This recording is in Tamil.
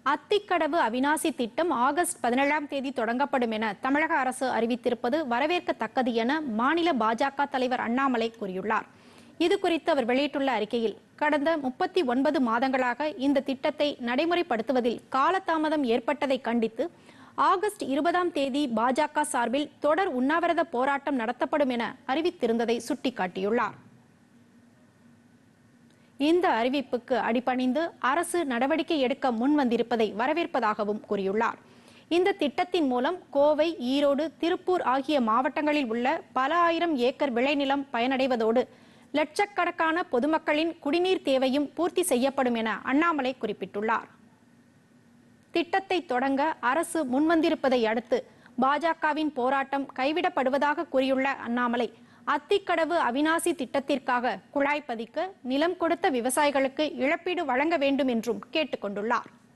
அத்திக்கடவு அவினாசி திட்டம் ஆகஸ்ட் பதினேழாம் தேதி தொடங்கப்படும் என தமிழக அரசு அறிவித்திருப்பது வரவேற்கத்தக்கது என மாநில பாஜக தலைவர் அண்ணாமலை கூறியுள்ளார் இது குறித்து அவர் வெளியிட்டுள்ள அறிக்கையில் கடந்த முப்பத்தி ஒன்பது மாதங்களாக இந்த திட்டத்தை நடைமுறைப்படுத்துவதில் காலதாமதம் ஏற்பட்டதை கண்டித்து ஆகஸ்ட் இருபதாம் தேதி பாஜக சார்பில் தொடர் உண்ணாவிரத போராட்டம் நடத்தப்படும் என அறிவித்திருந்ததை சுட்டிக்காட்டியுள்ளார் இந்த அறிவிப்புக்கு அடிபணிந்து அரசு நடவடிக்கை எடுக்க முன் வந்திருப்பதை வரவேற்பதாகவும் கூறியுள்ளார் இந்த திட்டத்தின் மூலம் கோவை ஈரோடு திருப்பூர் ஆகிய மாவட்டங்களில் உள்ள பல ஆயிரம் ஏக்கர் விளைநிலம் பயனடைவதோடு லட்சக்கணக்கான பொதுமக்களின் குடிநீர் தேவையும் பூர்த்தி செய்யப்படும் என அண்ணாமலை குறிப்பிட்டுள்ளார் திட்டத்தை தொடங்க அரசு முன்வந்திருப்பதை அடுத்து பாஜகவின் போராட்டம் கைவிடப்படுவதாக கூறியுள்ள அண்ணாமலை அத்திக்கடவு அவினாசி திட்டத்திற்காக குழாய் பதிக்க நிலம் கொடுத்த விவசாயிகளுக்கு இழப்பீடு வழங்க வேண்டும் என்றும் கேட்டுக்கொண்டுள்ளார்